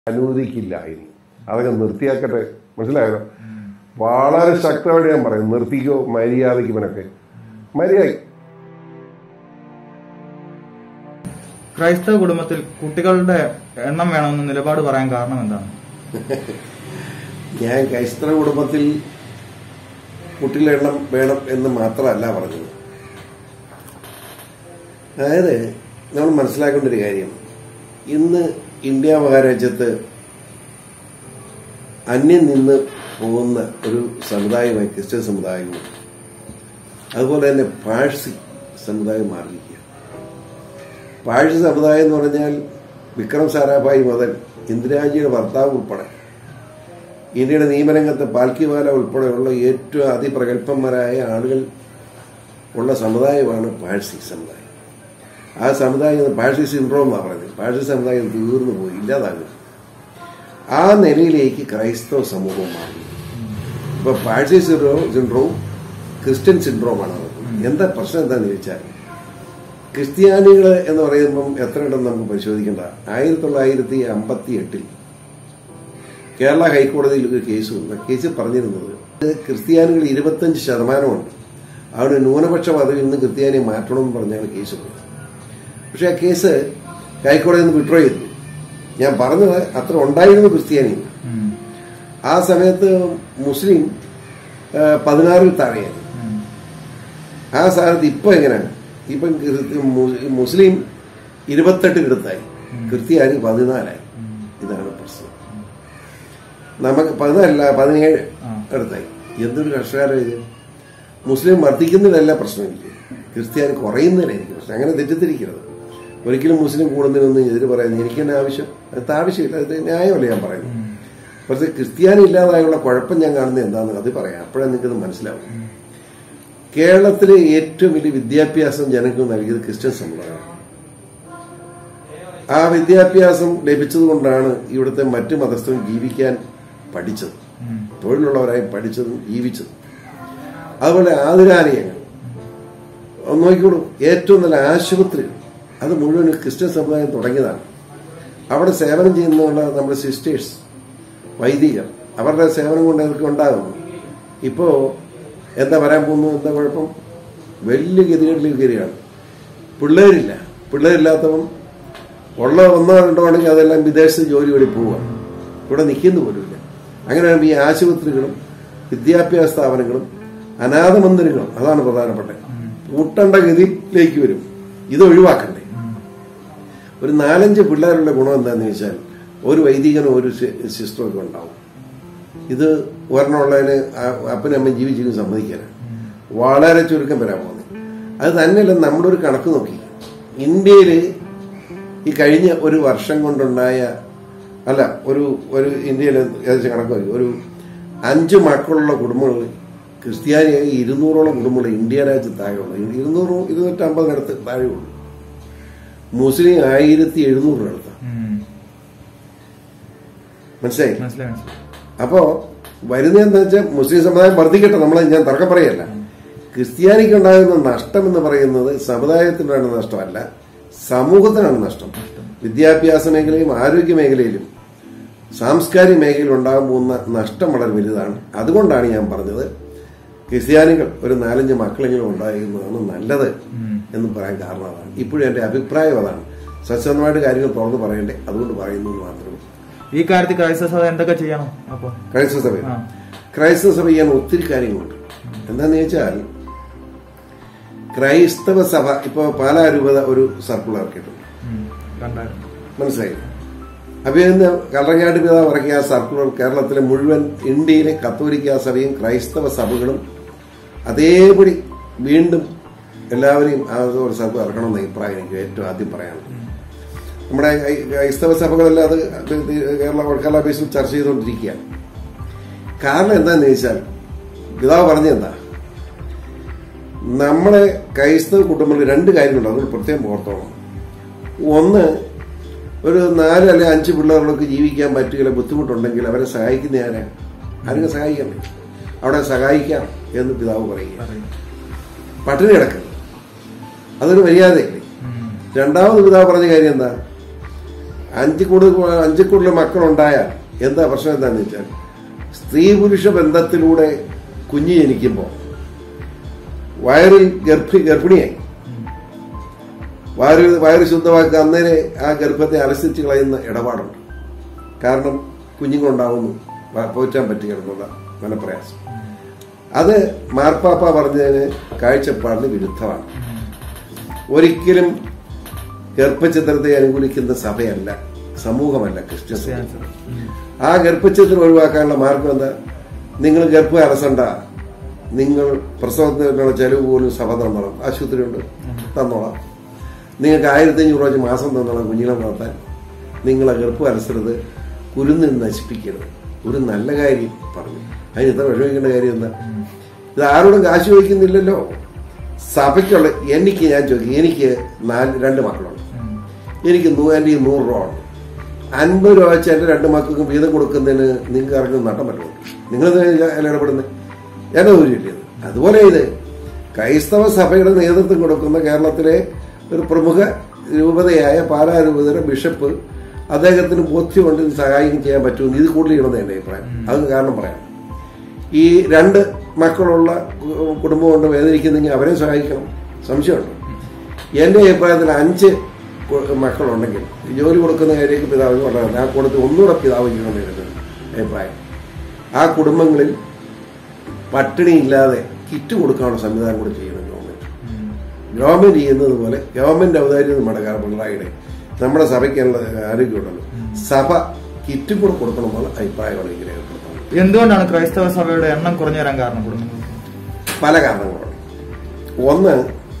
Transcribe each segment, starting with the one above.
അനുവദിക്കില്ല ഇനി അതൊക്കെ നിർത്തിയാക്കട്ടെ മനസ്സിലായോ വളരെ ശക്തമായിട്ട് ഞാൻ പറയും നിർത്തിക്കോ മര്യാദയ്ക്ക് ഇവനൊക്കെ മര്യാദ ക്രൈസ്തവ കുടുംബത്തിൽ കുട്ടികളുടെ എണ്ണം വേണമെന്ന് നിലപാട് പറയാൻ കാരണം എന്താണ് ഞാൻ ക്രൈസ്തവ കുടുംബത്തിൽ കുട്ടികളുടെ എണ്ണം വേണം എന്ന് മാത്രമല്ല പറഞ്ഞത് അതായത് നമ്മൾ മനസ്സിലാക്കേണ്ട ഒരു കാര്യം ഇന്ന് ഇന്ത്യ മഹാരാജ്യത്ത് അന്യം നിന്ന് പോകുന്ന ഒരു സമുദായമായി ക്രിസ്ത്യൻ സമുദായവും അതുപോലെ തന്നെ പാഴ്സി സമുദായം മാറിയിരിക്കുക പാഴ്സി സമുദായം എന്ന് പറഞ്ഞാൽ വിക്രം സാരാഭായി മുതൽ ഇന്ദിരാജിയുടെ ഭർത്താവ് ഉൾപ്പെടെ ഇന്ത്യയുടെ നിയമരംഗത്ത് പാൽക്കിവാല ഉൾപ്പെടെയുള്ള ഏറ്റവും അതിപ്രഗത്ഭന്മാരായ ആളുകൾ ഉള്ള സമുദായമാണ് പാഴ്സി സമുദായം ആ സമുദായം പാഴ്സി സിൻഡ്രോം എന്നാണ് പറയുന്നത് പാഴ്സി സമുദായം തീർന്നു പോയി ഇല്ലാതാകും ആ നിലയിലേക്ക് ക്രൈസ്തവ സമൂഹം മാറി ഇപ്പൊ പാഴ്സി സിൻഡ്രോം സിൻഡ്രോം ക്രിസ്ത്യൻ സിൻഡ്രോമാണ് അത് എന്താ പ്രശ്നം എന്താന്ന് ചോദിച്ചാൽ ക്രിസ്ത്യാനികൾ എന്ന് പറയുമ്പം എത്ര ഉണ്ടെന്ന് നമുക്ക് പരിശോധിക്കേണ്ട ആയിരത്തി തൊള്ളായിരത്തി അമ്പത്തി എട്ടിൽ കേരള ഹൈക്കോടതിയിൽ ഒരു കേസ് വന്നു കേസ് പറഞ്ഞിരുന്നത് ക്രിസ്ത്യാനികൾ ഇരുപത്തഞ്ച് ശതമാനമുണ്ട് അവിടെ ന്യൂനപക്ഷ പദവിയിൽ നിന്ന് ക്രിസ്ത്യാനിയെ മാറ്റണമെന്ന് പറഞ്ഞാണ് കേസ് പോയത് പക്ഷെ ആ കേസ് ഹൈക്കോടതിയിൽ നിന്ന് വിഡ്രോ ചെയ്തു ഞാൻ പറഞ്ഞത് അത്ര ഉണ്ടായിരുന്നു ക്രിസ്ത്യാനി ഉം. ആ സമയത്ത് മുസ്ലിം ആ, പതിനാറിൽ താഴെയാണ് ഉം. ആ സ്ഥാനത്ത് ഇപ്പൊ എങ്ങനെയാണ് ഇപ്പം ക്രിസ്ത്യ- മു- മുസ്ലിം ഇരുപത്തെട്ടിനടുത്തായി ക്രിസ്ത്യാനി പതിനാലായി ഇതാണ് പ്രശ്നം നമുക്ക് പതിനാലല്ല പതിനേഴ് ആ. അടുത്തായി എന്തൊരു കർഷകാരം ഇത് മുസ്ലിം വർദ്ധിക്കുന്നതിലല്ല പ്രശ്നം എനിക്ക് ക്രിസ്ത്യാനി കുറയുന്നതിലായിരിക്കും പ്രശ്നം അങ്ങനെ തെറ്റിദ്ധരിക്കരുത് ഒരിക്കലും മുസ്ലിം കൂടുന്നതിനൊന്നും എതിര് പറയാൻ എനിക്ക് തന്നെ ആവശ്യം അത് ആവശ്യമില്ല അത് ന്യായമല്ല ഞാൻ പറയുന്നത് പക്ഷേ ക്രിസ്ത്യാനി ഇല്ലാതായുള്ള കുഴപ്പം ഞാൻ കാണുന്നത് എന്താണെന്ന് അത് പറയാം അപ്പോഴേ നിങ്ങൾക്കത് മനസ്സിലാവും കേരളത്തിലെ ഏറ്റവും വലിയ വിദ്യാഭ്യാസം ജനങ്ങൾക്ക് നൽകിയത് ക്രിസ്ത്യൻ സമുദായമാണ് ആ വിദ്യാഭ്യാസം ലഭിച്ചതുകൊണ്ടാണ് ഇവിടുത്തെ മറ്റു മതസ്ഥരും ജീവിക്കാൻ പഠിച്ചത് ഉം. തൊഴിലുള്ളവരായി പഠിച്ചതും ജീവിച്ചതും അതുപോലെ ആതുരാലയങ്ങൾ ഒന്ന് നോക്കിക്കോളൂ ഏറ്റവും നല്ല ആശുപത്രികൾ അത് മുഴുവൻ ക്രിസ്ത്യൻ സമുദായം തുടങ്ങിയതാണ് അവിടെ സേവനം ചെയ്യുന്നതുള്ള നമ്മുടെ സിസ്റ്റേഴ്സ് വൈദികർ അവരുടെ സേവനം കൊണ്ട് അവർക്ക് ഉണ്ടാകുന്നു ഇപ്പോ എന്താ വരാൻ പോകുന്നു എന്താ കുഴപ്പം വലിയ ഗതികളിൽ കയറിയാണ് പിള്ളേരില്ല പിള്ളേരില്ലാത്തവൻ ഉള്ള ഒന്നോ രണ്ടോ ആണെങ്കിൽ അതെല്ലാം വിദേശത്ത് ജോലി വഴി പോവുക ഇവിടെ നിൽക്കുന്ന പോലുമില്ല അങ്ങനെയാണ് ഈ ആശുപത്രികളും വിദ്യാഭ്യാസ സ്ഥാപനങ്ങളും അനാഥ മന്ദിരങ്ങളും അതാണ് പ്രധാനപ്പെട്ടത് കൂട്ടേണ്ട ഗതിയിലേക്ക് വരും ഇത് ഒഴിവാക്കണ്ടേ ഒരു നാലഞ്ച് പിള്ളേരുടെ ഗുണം എന്താണെന്ന് വെച്ചാൽ ഒരു വൈദികനും ഒരു സി- സിസ്റ്ററും ഒക്കെ ഉണ്ടാവും ഇത് ഒരെണ്ണമുള്ളതിന് ആ- അപ്പനും അമ്മയും ജീവിച്ചിരിക്കും സമ്മതിക്കാനാണ് വളരെ ചുരുക്കം വരാൻ പോകുന്നത് അത് തന്നെയല്ല നമ്മുടെ ഒരു കണക്ക് നോക്കി ഇന്ത്യയിൽ ഈ കഴിഞ്ഞ ഒരു വർഷം കൊണ്ടുണ്ടായ അല്ല ഒരു ഒരു ഇന്ത്യയിൽ ഏകദേശം കണക്ക് നോക്കി ഒരു അഞ്ച് മക്കളുള്ള കുടുംബങ്ങൾ ക്രിസ്ത്യാനിയായി ഇരുന്നൂറോളം കുടുംബങ്ങൾ ഇന്ത്യ രാജ്യത്ത് താഴെയുള്ളൂ ഇരുന്നൂറ് ഇരുന്നൂറ്റമ്പതിനടുത്ത് താഴെയുള്ളൂ മുസ്ലിം ആയിരത്തി എഴുന്നൂറിനടുത്ത് ഉം. മനസ്സിലായി മനസ്സിലായി മനസ്സിലായി അപ്പോ വരുന്നതെന്ന് വെച്ചാൽ മുസ്ലിം സമുദായം വർദ്ധിക്കട്ടെ നമ്മളെ ഞാൻ തർക്കം പറയല്ല ക്രിസ്ത്യാനിക്ക് ഉണ്ടാകുന്ന നഷ്ടം എന്ന് പറയുന്നത് സമുദായത്തിനാണ് നഷ്ടമല്ല സമൂഹത്തിനാണ് നഷ്ടം വിദ്യാഭ്യാസ മേഖലയും ആരോഗ്യ മേഖലയിലും സാംസ്കാരിക മേഖലയിൽ ഉണ്ടാകാൻ പോകുന്ന നഷ്ടം വളരെ വലുതാണ് അതുകൊണ്ടാണ് ഞാൻ പറഞ്ഞത് ക്രിസ്ത്യാനികൾ ഒരു നാലഞ്ച് മക്കളെങ്കിലും ഉണ്ടായിരുന്നതാണ് നല്ലത് എന്ന് പറയാൻ കാരണം അതാണ് ഇപ്പോഴും എന്റെ അഭിപ്രായം അതാണ് സത്യസന്ധമായിട്ട് കാര്യങ്ങൾ തുറന്ന് പറയണ്ടേ അതുകൊണ്ട് പറയുന്നു എന്ന് മാത്രമേ ഉള്ളൂ. ഈ കാര്യത്തിൽ ക്രൈസ്തവ സഭ എന്തൊക്കെ ചെയ്യണം അപ്പൊ ക്രൈസ്തവ സഭ ആ. ക്രൈസ്തവ സഭ ചെയ്യാൻ ഒത്തിരി കാര്യങ്ങളുണ്ട് എന്താന്ന് വെച്ചാൽ ക്രൈസ്തവ സഭ ഇപ്പോ പാലാ രൂപത ഒരു സർക്കിൾ ഇറക്കിയിട്ടുണ്ട് ഉം. കണ്ടായിരുന്നു മനസ്സിലായി അപ്പൊ ഇന്ന് കള്ളങ്ങാട്ട് പിതാവ് ഇറക്കിയ ആ സർക്കുലർ കേരളത്തിലെ മുഴുവൻ ഇന്ത്യയിലെ കത്തോലിക്ക സഭയും ക്രൈസ്തവ സഭകളും അതേപടി വീണ്ടും എല്ലാവരെയും ആ ഒരു സർക്കുലർ ഇറക്കണമെന്ന അഭിപ്രായം എനിക്ക് ഏറ്റവും ആദ്യം പറയാനുള്ളത് നമ്മുടെ ക്രൈ- ക്രൈസ്തവ സഭകളെല്ലാം അത് കേരള കേരള ബേസിൽ ചർച്ച ചെയ്തുകൊണ്ടിരിക്കുകയാണ് കാരണം എന്താന്ന് ചോദിച്ചാൽ പിതാവ് പറഞ്ഞെന്താ നമ്മളെ ക്രൈസ്തവ കുടുംബങ്ങളിൽ രണ്ട് കാര്യങ്ങളുണ്ട് അതുകൊണ്ട് പ്രത്യേകം ഓർത്തോണം ഒന്ന് ഒരു നാല് അല്ലെ അഞ്ച് പിള്ളേർക്ക് ജീവിക്കാൻ പറ്റുകയില്ല ബുദ്ധിമുട്ടുണ്ടെങ്കിൽ അവരെ സഹായിക്കുന്ന ആരാ ആരെങ്കിലും സഹായിക്കണ്ടേ അവിടെ സഹായിക്കാം എന്ന് പിതാവ് പറയുക പറയും പട്ടിണി കിടക്കരുത് അതൊരു മര്യാദയല്ലേ ഉം. രണ്ടാമത് പിതാവ് പറഞ്ഞ കാര്യം എന്താ അഞ്ച് കൂടുതൽ അഞ്ച് കൂടുതൽ മക്കളുണ്ടായാൽ എന്താ പ്രശ്നം എന്താണെന്ന് വെച്ചാൽ സ്ത്രീ പുരുഷ ബന്ധത്തിലൂടെ കുഞ്ഞ് ജനിക്കുമ്പോൾ വയറിൽ ഗർഭി ഗർഭിണിയായി വയറ് വയറ് ശുദ്ധമാക്കുക അന്നേരെ ആ ഗർഭത്തെ അലസിച്ച് കളയുന്ന ഇടപാടുണ്ട് കാരണം കുഞ്ഞുങ്ങളുണ്ടാവുന്നു വ- പോറ്റാൻ പറ്റുകയെന്നുള്ള മനപ്രയാസം അത് മാർപ്പാപ്പ പറഞ്ഞതിന് കാഴ്ചപ്പാടിന് വിരുദ്ധമാണ് ഒരിക്കലും ഗർഭചിത്രത്തെ അനുകൂലിക്കുന്ന സഭയല്ല സമൂഹമല്ല ക്രിസ്ത്യൻ സമൂഹം ആ ഗർഭചിത്രം ഒഴിവാക്കാനുള്ള മാർഗം എന്താ നിങ്ങൾ ഗർഭം അലസണ്ട നിങ്ങൾ പ്രസവത്തിനുള്ള ചെലവ് പോലും സഭ തന്നോളാം ആശുപത്രി ഉണ്ട് തന്നോളാം നിങ്ങൾക്ക് ആയിരത്തി അഞ്ഞൂറ് രൂപ മാസം തന്നോളാം കുഞ്ഞിനെ വളർത്താൻ നിങ്ങളെ ഗർഭം അലസരുത് കുരുന്ന് നശിപ്പിക്കരുത് ഒരു നല്ല കാര്യം പറഞ്ഞു അതിന് ഇത്ര വിഷമിക്കേണ്ട കാര്യം എന്താ ഇത് ആരോടും കാശ് ചോദിക്കുന്നില്ലല്ലോ സഭയ്ക്കുള്ള എനിക്ക് ഞാൻ ചോദിക്കും എനിക്ക് നാല് രണ്ട് മക്കളുണ്ട് എനിക്ക് നൂ- എൻ്റെ ഈ നൂറ് രൂപ ഉണ്ട് അൻപത് രൂപ വെച്ച് എൻ്റെ രണ്ട് മക്കൾക്കും വീതം കൊടുക്കുന്നതിന് നിങ്ങൾക്ക് ആർക്കും നട്ടം പറ്റുമോ നിങ്ങൾ ഇടപെടുന്നത് ഞാൻ ഊരില്ലത് അതുപോലെ ഇത് ക്രൈസ്തവ സഭയുടെ നേതൃത്വം കൊടുക്കുന്ന കേരളത്തിലെ ഒരു പ്രമുഖ രൂപതയായ പാലാ രൂപതയുടെ ബിഷപ്പ് അദ്ദേഹത്തിന് ബോധ്യമുണ്ട് ഇത് സഹായം ചെയ്യാൻ പറ്റുമെന്ന് ഇത് കൂടുതൽ ചെയ്യണമെന്ന് എൻ്റെ അഭിപ്രായം അത് കാരണം പറയാം ഈ രണ്ട് മക്കളുള്ള കു- കുടുംബം കൊണ്ട് വേദനിക്കുന്നെങ്കിൽ അവരെ സഹായിക്കണം സംശയമുണ്ട് എൻ്റെ അഭിപ്രായത്തിൽ അഞ്ച് കു- മക്കളുണ്ടെങ്കിൽ ജോലി കൊടുക്കുന്ന കാര്യമൊക്കെ പിതാവിന് വളരെ ആ കൊടുത്ത് ഒന്നുകൂടെ പിതാവ് ചെയ്യണമെന്ന് എൻ്റെ അഭിപ്രായം ആ കുടുംബങ്ങളിൽ പട്ടിണി ഇല്ലാതെ കിറ്റ് കൊടുക്കാനുള്ള സംവിധാനം കൂടി ചെയ്യണം ഗവൺമെന്റ് ഗവൺമെന്റ് ചെയ്യുന്നത് പോലെ ഗവൺമെന്റ് ഔദാര്യം നമ്മുടെ കാരണം പിണറായിയുടെ നമ്മുടെ സഭയ്ക്കുള്ള ആരോഗ്യമുണ്ടല്ലോ സഭ കിറ്റും കൂടെ കൊടുക്കണമെന്നുള്ള അഭിപ്രായമാണ് എനിക്ക് രേഖപ്പെടുത്തുന്നത് എന്തുകൊണ്ടാണ് ക്രൈസ്തവ സഭയുടെ എണ്ണം കുറഞ്ഞു വരാൻ കാരണം കുടുംബങ്ങൾ പല കാരണങ്ങളുണ്ട് ഒന്ന്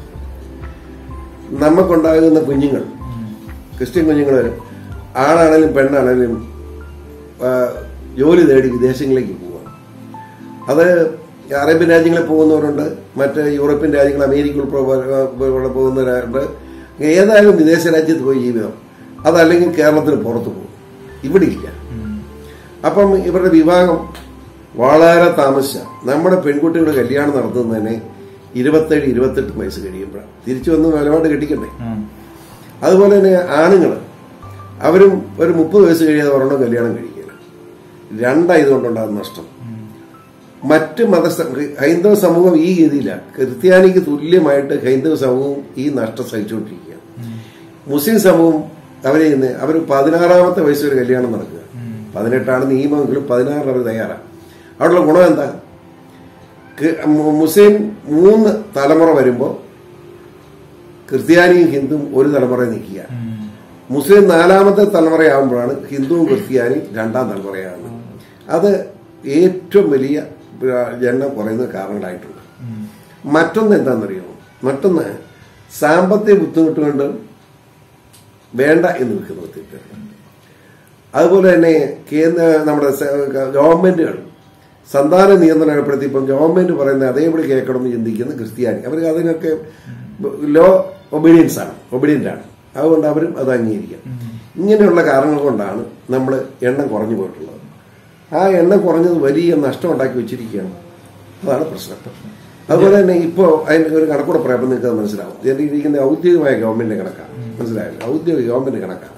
നമുക്കുണ്ടാകുന്ന കുഞ്ഞുങ്ങൾ ക്രിസ്ത്യൻ കുഞ്ഞുങ്ങൾ ആണാണെങ്കിലും പെണ്ണാണെങ്കിലും ആ, ജോലി തേടി വിദേശങ്ങളിലേക്ക് പോവുക അത് അറേബ്യൻ രാജ്യങ്ങളിൽ പോകുന്നവരുണ്ട് മറ്റ് യൂറോപ്യൻ രാജ്യങ്ങൾ അമേരിക്ക ഉൾപ്പെടെ പോലെ പോകുന്നവരുണ്ട് ഏതായാലും വിദേശ രാജ്യത്ത് പോയി ജീവിതം അതല്ലെങ്കിൽ കേരളത്തിന് പുറത്ത് പോകും ഇവിടെ ഇല്ല അപ്പം ഇവരുടെ വിവാഹം വളരെ താമസിച്ച നമ്മുടെ പെൺകുട്ടികളുടെ കല്യാണം നടത്തുന്നതിന് ഇരുപത്തേഴ് ഇരുപത്തെട്ട് വയസ്സ് കഴിയുമ്പോഴാണ് തിരിച്ചു വന്ന് നിലപാട് കെട്ടിക്കണ്ടേ അതുപോലെ തന്നെ ആണുങ്ങൾ അവരും ഒരു മുപ്പത് വയസ്സ് കഴിയാതെ ഒരെണ്ണം കല്യാണം കഴിക്കില്ല രണ്ടായതുകൊണ്ടുണ്ടാകുന്ന നഷ്ടം മറ്റ് മത ഹൈന്ദവ സമൂഹം ഈ ഗതിയിലാണ് ക്രിസ്ത്യാനിക്ക് തുല്യമായിട്ട് ഹൈന്ദവ സമൂഹം ഈ നഷ്ടം സഹിച്ചുകൊണ്ടിരിക്കുക മുസ്ലിം സമൂഹം അവരെ ഇന്ന് അവർ പതിനാറാമത്തെ വയസ്സ് ഒരു കല്യാണം നടക്കുക പതിനെട്ടാണ് നിയമമെങ്കിലും പതിനാറിന് അവർ തയ്യാറാണ് അവിടെയുള്ള ഗുണം എന്താ ക- മു- മുസ്ലിം മൂന്ന് തലമുറ വരുമ്പോൾ ക്രിസ്ത്യാനിയും ഹിന്ദുവും ഒരു തലമുറ നിൽക്കുക മുസ്ലിം നാലാമത്തെ തലമുറയാകുമ്പോഴാണ് ഹിന്ദുവും ക്രിസ്ത്യാനിയും രണ്ടാം തലമുറയാകുന്നത് അത് ഏറ്റവും വലിയ ആ, എണ്ണം കുറയുന്ന കാരണങ്ങളായിട്ടുണ്ട് മറ്റൊന്ന് എന്താണെന്നറിയുമോ മറ്റൊന്ന് സാമ്പത്തിക ബുദ്ധിമുട്ട് കൊണ്ട് വേണ്ട എന്ന് വെക്കുന്ന ഒത്തിരി അതുപോലെ തന്നെ കേന്ദ്ര നമ്മുടെ സ- ഗവൺമെന്റുകൾ സന്താന നിയന്ത്രണം ഏർപ്പെടുത്തി ഇപ്പം ഗവൺമെന്റ് പറയുന്ന അതേപടി കേൾക്കണം എന്ന് ചിന്തിക്കുന്ന ക്രിസ്ത്യാനി അവർക്ക് അതിനൊക്കെ ലോ ഒബീഡിയൻസ് ആണ് ഒബീഡിയന്റ് ആണ് അതുകൊണ്ട് അവരും അത് അംഗീകരിക്കാം ഇങ്ങനെയുള്ള കാരണങ്ങൾ കൊണ്ടാണ് നമ്മൾ എണ്ണം കുറഞ്ഞു പോയിട്ടുള്ളത് ആ എണ്ണം കുറഞ്ഞത് വലിയ നഷ്ടം ഉണ്ടാക്കി വെച്ചിരിക്കുകയാണ് അതാണ് പ്രശ്നം അതുപോലെ തന്നെ ഇപ്പോൾ അതിന്റെ ഒരു കണക്കൂടെ പറയുമ്പോൾ നിങ്ങൾക്ക് അത് മനസ്സിലാവും ഇതിന്റെ ഇരിക്കുന്ന ഔദ്യോഗികമായ ഗവൺമെന്റിന്റെ കണക്കാണ് മനസ്സിലായല്ലോ ഔദ്യോഗിക ഗവൺമെന്റ് കണക്കാണ്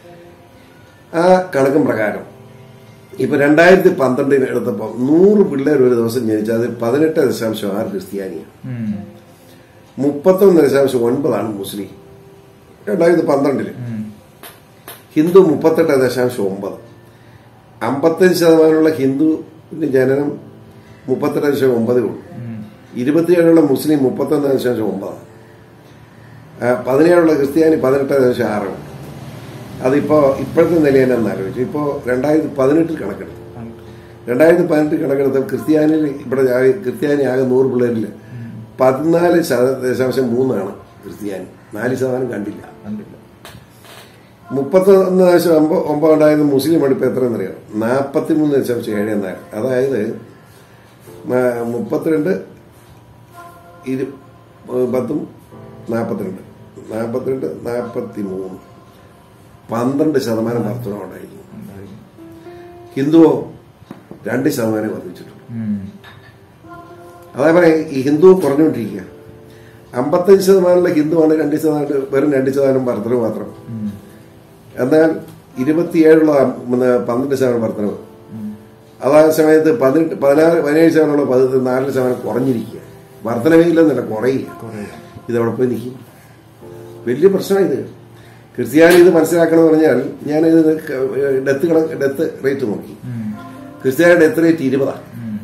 ആ കണക്കും പ്രകാരം ഇപ്പൊ രണ്ടായിരത്തി പന്ത്രണ്ടിന് എടുത്തപ്പോൾ നൂറ് പിള്ളേർ ഒരു ദിവസം ജനിച്ചാൽ അതിൽ പതിനെട്ട് ദശാംശം ആറ് ക്രിസ്ത്യാനിയാണ് മുപ്പത്തൊന്ന് ദശാംശം ഒൻപതാണ് മുസ്ലിം രണ്ടായിരത്തി പന്ത്രണ്ടില് ഹിന്ദു മുപ്പത്തെട്ട് ദശാംശം ഒമ്പത് അമ്പത്തഞ്ച് ശതമാനമുള്ള ഹിന്ദുവിന്റെ ജനനം മുപ്പത്തെട്ട് ദശാംശം ഒമ്പതേ ഉള്ളൂ ഇരുപത്തിയേഴുള്ള മുസ്ലിം മുപ്പത്തൊന്ന് ദശാംശം ഒമ്പതാണ് ആ, പതിനേഴുള്ള ക്രിസ്ത്യാനി പതിനെട്ട് ദശാംശം ആറാണ് അതിപ്പോ ഇപ്പോഴത്തെ നില എന്നാന്ന് ആലോചിച്ചു ഇപ്പോ രണ്ടായിരത്തി പതിനെട്ടിൽ കണക്കെടുത്തു രണ്ടായിരത്തി പതിനെട്ടിൽ കണക്കെടുത്ത ക്രിസ്ത്യാനിയിൽ ഇവിടെ ആകെ- ക്രിസ്ത്യാനി ആകെ നൂറ് പിള്ളേരിൽ പതിനാല് ശത- ദശാംശം മൂന്നാണ് ക്രിസ്ത്യാനി നാല് ശതമാനം കണ്ടില്ല മുപ്പത്തൊന്ന് ദശം ഒമ്പത് ഒമ്പത് ഉണ്ടായത് മുസ്ലിം അടുപ്പ് എത്രയെന്നറിയാം നാൽപ്പത്തി മൂന്ന് ദശാംശം ഏഴ് എന്നാണ് അതായത് നാ- മുപ്പത്തിരണ്ട് ഇരു പത്തും നാൽപ്പത്തിരണ്ട് നാൽപ്പത്തിരണ്ട് നാൽപ്പത്തി മൂന്ന് പന്ത്രണ്ട് ശതമാനം വർധനം ഉണ്ടായിരുന്നു ഹിന്ദുവോ രണ്ട് ശതമാനം വർദ്ധിച്ചിട്ടുണ്ട് അതേപോലെ ഈ ഹിന്ദു കുറഞ്ഞുകൊണ്ടിരിക്കുക അമ്പത്തഞ്ച് ശതമാനമുള്ള ഹിന്ദുവാണ് രണ്ട് ശതമാനം വെറും രണ്ട് ശതമാനം വർധന മാത്രം എന്നാൽ ഇരുപത്തിയേഴുള്ള പിന്നെ പന്ത്രണ്ട് ശതമാനം വർധനവ് അതാ സമയത്ത് പതിനെട്ട് പതിനാറ് പതിനേഴ് ശതമാനമുള്ള പതിനെട്ട് നാല് ശതമാനം കുറഞ്ഞിരിക്കുക വർധനവേ ഇല്ലെന്നല്ല കുറയുക ഇതവിടെ പോയി നിൽക്കും വലിയ പ്രശ്നമാണ് ഇത് ക്രിസ്ത്യാനി ഇത് മനസ്സിലാക്കണമെന്ന് പറഞ്ഞാൽ ഞാൻ ഇത് ഡെത്ത് കണക്ക് ഡെത്ത് റേറ്റ് നോക്കി ക്രിസ്ത്യാനി ഡെത്ത് റേറ്റ് ഇരുപതാണ്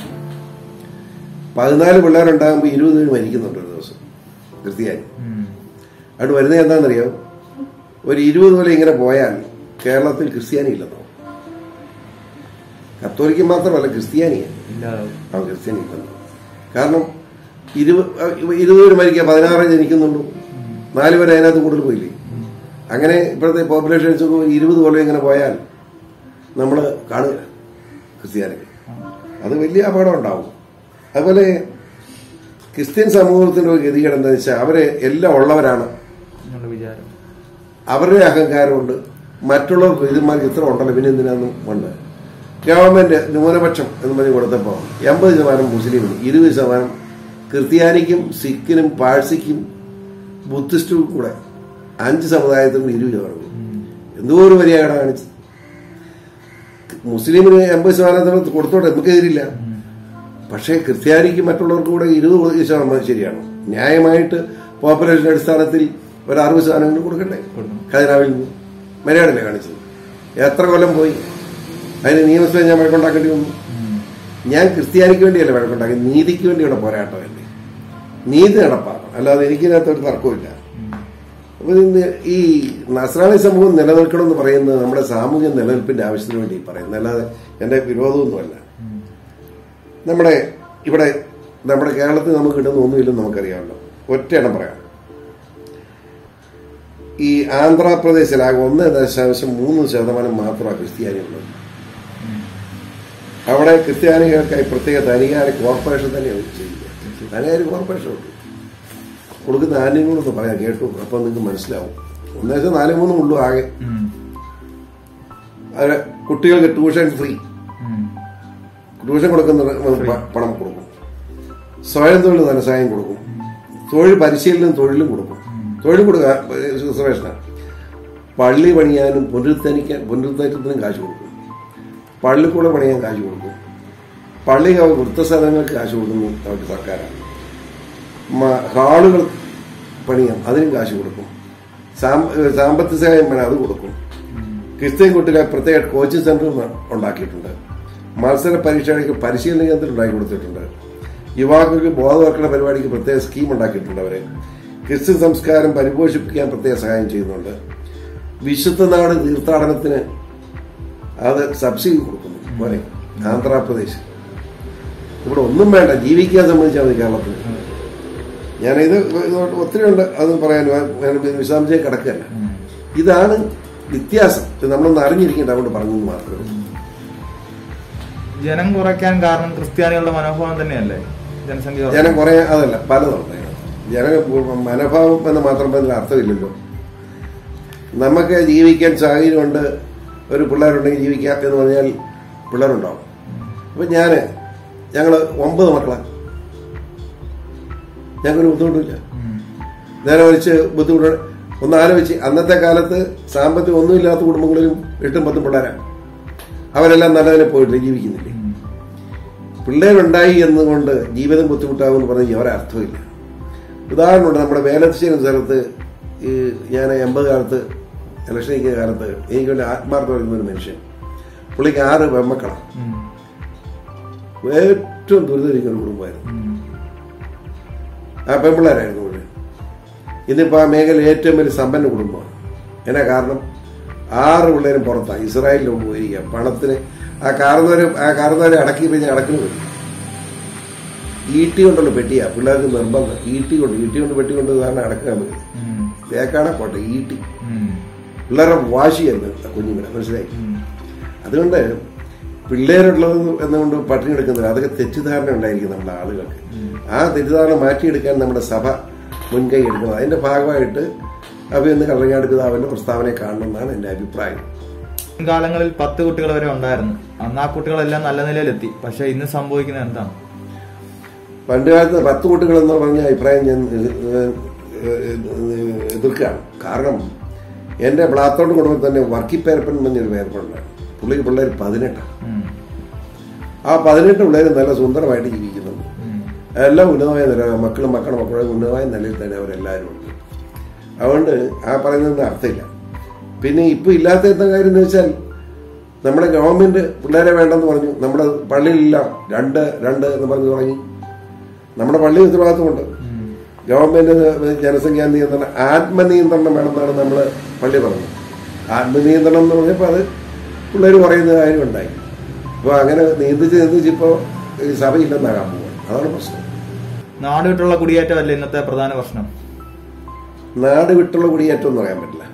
പതിനാല് പിള്ളേരുണ്ടാകുമ്പോൾ ഇരുപത് പേര് മരിക്കുന്നുണ്ട് ഒരു ദിവസം ക്രിസ്ത്യാനി അവിടെ വരുന്നത് എന്താണെന്നറിയോ ഒരു ഇരുപത് പോലെ ഇങ്ങനെ പോയാൽ കേരളത്തിൽ ക്രിസ്ത്യാനി ഇല്ലെന്നോ കത്തോലിക്ക് മാത്രമല്ല ക്രിസ്ത്യാനിയാണ് ഇല്ലാതാവും ആ ക്രിസ്ത്യാനി ഇല്ലെന്നോ കാരണം ഇരുപത് ഇരുപത് പേര് മരിക്കുക പതിനാറ് ജനിക്കുന്നുള്ളൂ നാല് പേര് അതിനകത്ത് കൂടുതൽ പോയില്ലേ അങ്ങനെ ഇപ്പോഴത്തെ പോപ്പുലേഷൻ വെച്ച് നോക്കുമ്പോൾ ഇരുപത് കൊല്ലം ഇങ്ങനെ പോയാൽ നമ്മൾ കാണുക ക്രിസ്ത്യാനികൾ അത് വലിയ അപകടം ഉണ്ടാവും അതുപോലെ ക്രിസ്ത്യൻ സമൂഹത്തിന്റെ ഒരു ഗതികേട് എന്താണെന്ന് വെച്ചാൽ അവരെ എല്ലാം ഉള്ളവരാണ് എന്നുള്ള വിചാരം അവരുടെ അഹങ്കാരമുണ്ട് മറ്റുള്ളവർക്ക് ഇതുമാർക്ക് ഇത്ര ഉണ്ടല്ലോ പിന്നെ എന്തിനാന്നും ഉണ്ട് ഗവൺമെന്റ് ന്യൂനപക്ഷം എന്ന് പറഞ്ഞ് കൊടുത്തപ്പോൾ എൺപത് ശതമാനം മുസ്ലിമിനും ഇരുപത് ശതമാനം ക്രിസ്ത്യാനിക്കും സിഖിനും പാഴ്സിക്കും ബുദ്ധിസ്റ്റും കൂടെ അഞ്ച് സമുദായത്തിനും ഇരുപത് ശതമാനം എന്തോ ഒരു മര്യാദ കാണിച്ചത് മുസ്ലിമിന് എൺപത് ശതമാനത്തിന് കൊടുത്തോട്ടെ നമുക്കെതിരില്ല പക്ഷേ ക്രിസ്ത്യാനിക്ക് മറ്റുള്ളവർക്ക് കൂടെ ഇരുപത് ശതമാനം ശരിയാണ് ന്യായമായിട്ട് പോപ്പുലേഷൻ അടിസ്ഥാനത്തിൽ ഒരു അറുപത് ശതമാനം കൊടുക്കണ്ടേ ഖജനാവിൽ നിന്ന് മര്യാദയല്ലേ കാണിച്ചത് എത്ര കൊല്ലം പോയി അതിന് നിയമസഭ ഞാൻ വഴക്കുണ്ടാക്കേണ്ടി വന്നു ഞാൻ ക്രിസ്ത്യാനിക്ക് വേണ്ടിയല്ല വഴക്കുണ്ടാക്കി നീതിക്ക് വേണ്ടിയുള്ള പോരാട്ടമല്ലേ നീതി നടപ്പാക്കണം അല്ലാതെ എനിക്കിതിനകത്ത് ഒരു തർക്കമില്ല അപ്പൊ ഇന്ന് ഈ നസ്രാണി സമൂഹം നിലനിൽക്കണം എന്ന് പറയുന്നത് നമ്മുടെ സാമൂഹ്യ നിലനിൽപ്പിന്റെ ആവശ്യത്തിന് വേണ്ടി പറയുന്നത് അല്ലാതെ എന്റെ വിരോധമൊന്നുമല്ല നമ്മുടെ ഇവിടെ നമ്മുടെ കേരളത്തിൽ നമുക്ക് കിട്ടുന്ന ഒന്നുമില്ലെന്ന് നമുക്കറിയാമല്ലോ ഒറ്റയിടം പറയാം ഈ ആന്ധ്രാപ്രദേശിലാകെ ഒന്ന് ദശാംശം മൂന്ന് ശതമാനം മാത്രമാണ് ക്രിസ്ത്യാനികളുള്ളത് അവിടെ ക്രിസ്ത്യാനികൾക്കായി പ്രത്യേക ധനികാര കോർപ്പറേഷൻ തന്നെയാണ് ചെയ്യുക ധനികാര കോർപ്പറേഷൻ ഉണ്ട് കൊടുക്കുന്ന ആനുകൂല്യമൊന്ന് പറയാം കേട്ടു അപ്പം നിങ്ങൾക്ക് മനസ്സിലാവും ഒന്നേശം നാല് മൂന്നും ഉള്ളൂ ആകെ ഉം. അത് കുട്ടികൾക്ക് ട്യൂഷൻ ഫ്രീ ഉം. ട്യൂഷൻ കൊടുക്കുന്ന പ- പണം കൊടുക്കും സ്വയം തൊഴിൽ ധനസഹായം കൊടുക്കും തൊഴിൽ പരിശീലനം തൊഴിലും കൊടുക്കും തൊഴിൽ കൊടുക്കുക റിസർവേഷനാണ് പള്ളി പണിയാനും പുനരുദ്ധരിക്കാൻ പുനരുദ്ധരണത്തിനും കാശ് കൊടുക്കും പള്ളിക്കൂടെ പണിയാൻ കാശ് കൊടുക്കും പള്ളി വൃത്തസ്ഥലങ്ങൾക്ക് കാശ് കൊടുക്കുന്നു അവർക്ക് സർക്കാരാണ് മ- ഹാളുകൾ പണിയാം അതിനും കാശ് കൊടുക്കും സാമ്പ- സാമ്പത്തിക സഹായം വേണം അത് കൊടുക്കും ക്രിസ്ത്യൻ കുട്ടികൾ പ്രത്യേക കോച്ചിങ് സെന്റർ ഉണ്ടാക്കിയിട്ടുണ്ട് മത്സര പരീക്ഷകൾക്ക് പരിശീലന കേന്ദ്രം ഉണ്ടാക്കി കൊടുത്തിട്ടുണ്ട് യുവാക്കൾക്ക് ബോധവൽക്കരണ പരിപാടിക്ക് പ്രത്യേക സ്കീം ഉണ്ടാക്കിയിട്ടുണ്ട് അവരെ ക്രിസ്ത്യൻ സംസ്കാരം പരിപോഷിപ്പിക്കാൻ പ്രത്യേക സഹായം ചെയ്യുന്നുണ്ട് വിശുദ്ധ നാട് തീർത്ഥാടനത്തിന് അത് സബ്സിഡി കൊടുക്കുന്നു പോരെ ആന്ധ്രാപ്രദേശ് ഇവിടെ ഒന്നും വേണ്ട ജീവിക്കാൻ സംബന്ധിച്ചാൽ മതി കേരളത്തിൽ ഞാനിത് ഇതുകൊണ്ട് ഒത്തിരി ഉണ്ട് അത് പറയാൻ ഞാൻ വിശദാംശം കിടക്കുകയല്ല ഇതാണ് വ്യത്യാസം ഇത് നമ്മളൊന്ന് അറിഞ്ഞിരിക്കേണ്ട അതുകൊണ്ട് പറഞ്ഞെന്ന് മാത്രമേ ഉള്ളൂ. ജനം കുറയ്ക്കാൻ കാരണം ക്രിസ്ത്യാനികളുടെ മനോഭാവം തന്നെയല്ലേ ജനസംഖ്യ കുറയ്ക്കാൻ? ജനം കുറെ അതല്ല പലതുണ്ട് ജന മനോഭാവം എന്ന് മാത്രം പറഞ്ഞാൽ അർത്ഥമില്ലല്ലോ നമുക്ക് ജീവിക്കാൻ സാഹചര്യമുണ്ട് ഒരു പിള്ളേരുണ്ടെങ്കിൽ ജീവിക്കാം എന്ന് പറഞ്ഞാൽ പിള്ളേരുണ്ടാവും അപ്പൊ ഞാന് ഞങ്ങള് ഒമ്പത് മക്കളാണ് ഞങ്ങൾക്കൊരു ബുദ്ധിമുട്ടില്ല ഉം. നേരെ വെച്ച് ബുദ്ധിമുട്ട് ഒന്ന് ആലോചിച്ച് അന്നത്തെ കാലത്ത് സാമ്പത്തികം ഒന്നുമില്ലാത്ത കുടുംബങ്ങളിലും എട്ടും പത്തും പിള്ളേരാണ് അവരെല്ലാം നല്ലതിനെ പോയിട്ടില്ല ജീവിക്കുന്നില്ലേ പിള്ളേരുണ്ടായി എന്നുകൊണ്ട് ജീവിതം ബുദ്ധിമുട്ടാകുമെന്ന് പറഞ്ഞാൽ അവരെ അർത്ഥമില്ല ഉദാഹരണമുണ്ട് നമ്മുടെ വേലശ്ശേരി സ്ഥലത്ത് ഈ ഞാൻ എൺപത് കാലത്ത് ഇലക്ഷൻ നിൽക്കുന്ന കാലത്ത് എനിക്ക് വേണ്ടി ആത്മാർത്ഥം വരുന്ന ഒരു മനുഷ്യൻ പുള്ളിക്ക് ആറ് പെമ്മക്കളാണ് ഉം. ഏറ്റവും ദുരിതരിക്കുന്ന ഒരു കുടുംബമായിരുന്നു ഉം. ആ പെൺപിള്ളേരായിരുന്നു മുഴുവൻ ഇന്നിപ്പോൾ ആ മേഖല ഏറ്റവും വലിയ സമ്പന്ന കുടുംബമാണ് എന്നാ കാരണം ആറ് പിള്ളേരും പുറത്താണ് ഇസ്രായേലിലോട്ട് പോയിരിക്കുക പണത്തിന് ആ കാർന്നവരെ ആ കാർന്നവരെ അടക്കി കഴിഞ്ഞാൽ അടക്കിന് പോയി ഈട്ടി കൊണ്ടുള്ള പെട്ടിയാ പിള്ളേർക്ക് നിർബന്ധം ഈട്ടി കൊണ്ട് ഈട്ടി കൊണ്ട് പെട്ടി കൊണ്ട് കാരണം അടക്കാൻ പറ്റും ഉം. തേക്കാണ പോട്ടെ ഈട്ടി ഉം. പിള്ളേരുടെ വാശിയായിരുന്നു കുഞ്ഞുങ്ങളെ മനസ്സിലായി ഉം. അതുകൊണ്ട് പിള്ളേരുള്ളത് എന്നുകൊണ്ട് പട്ടിണി എടുക്കുന്നില്ല അതൊക്കെ തെറ്റിദ്ധാരണ ഉണ്ടായിരിക്കും നമ്മുടെ ആളുകൾക്ക് ആ തെറ്റിദ്ധാരണ മാറ്റിയെടുക്കാൻ നമ്മുടെ സഭ മുൻകൈ എടുക്കുന്നത് അതിന്റെ ഭാഗമായിട്ട് അഭിയൊന്ന് കള്ളങ്ങാട് പിതാവിന്റെ പ്രസ്താവനയെ കാണണമെന്നാണ് എന്റെ അഭിപ്രായം കാലങ്ങളിൽ പത്ത് കുട്ടികൾ വരെ ഉണ്ടായിരുന്നു അന്ന് ആ കുട്ടികളെല്ലാം നല്ല നിലയിലെത്തി പക്ഷെ ഇന്ന് സംഭവിക്കുന്നത് എന്താണ് പണ്ട് കാലത്ത് പത്ത് കുട്ടികൾ എന്ന് പറഞ്ഞ അഭിപ്രായം ഞാൻ ഏഹ്, ഏഹ്, എതിർക്കുകയാണ് കാരണം എൻ്റെ ബ്ലാത്തോണ്ട് കുടുംബത്തിൽ തന്നെ വർക്കിപ്പേരപ്പൻ എന്ന് പറഞ്ഞൊരു പേരപ്പനുണ്ടായിരുന്നു പുള്ളിക്ക് പിള്ളേർ പതിനെട്ടാണ് ഉം. ആ പതിനെട്ട് പിള്ളേർ നല്ല സുന്ദരമായിട്ട് ജീവിക്കുന്നുണ്ട് ഉം. എല്ലാം ഉന്നതമായ നില മക്കളും മക്കളും മക്കളും ഉന്നതമായ നിലയിൽ തന്നെ അവരെല്ലാവരും ഉണ്ട് അതുകൊണ്ട് ആ പറയുന്നതിന് അർത്ഥമില്ല പിന്നെ ഇപ്പം ഇല്ലാത്ത എന്താ കാര്യം എന്ന് വെച്ചാൽ നമ്മുടെ ഗവൺമെന്റ് പിള്ളേരെ വേണ്ടെന്ന് പറഞ്ഞു നമ്മുടെ പള്ളിയിലില്ല രണ്ട് രണ്ട് എന്ന് പറഞ്ഞു തുടങ്ങി നമ്മുടെ പള്ളി ഉത്തരവാദിത്വമുണ്ട് ഉം. ഗവൺമെന്റ് ജനസംഖ്യാ നിയന്ത്രണം ആത്മനിയന്ത്രണം വേണമെന്നാണ് നമ്മൾ പള്ളി പറഞ്ഞത് ആത്മനിയന്ത്രണം എന്ന് പറഞ്ഞപ്പോൾ അത് പിള്ളേർ പറയുന്ന കാര്യമുണ്ടായി അപ്പോൾ അങ്ങനെ നിയന്ത്രിച്ച് നിയന്ത്രിച്ച് ഇപ്പോൾ ഈ സഭയില്ലെന്നാകാൻ പോകുന്നത് അതാണ് പ്രശ്നം നാട് വിട്ടുള്ള കുടിയേറ്റമല്ലേ ഇന്നത്തെ പ്രധാന പ്രശ്നം നാട് വിട്ടുള്ള കുടിയേറ്റം എന്ന് പറയാൻ പറ്റില്ല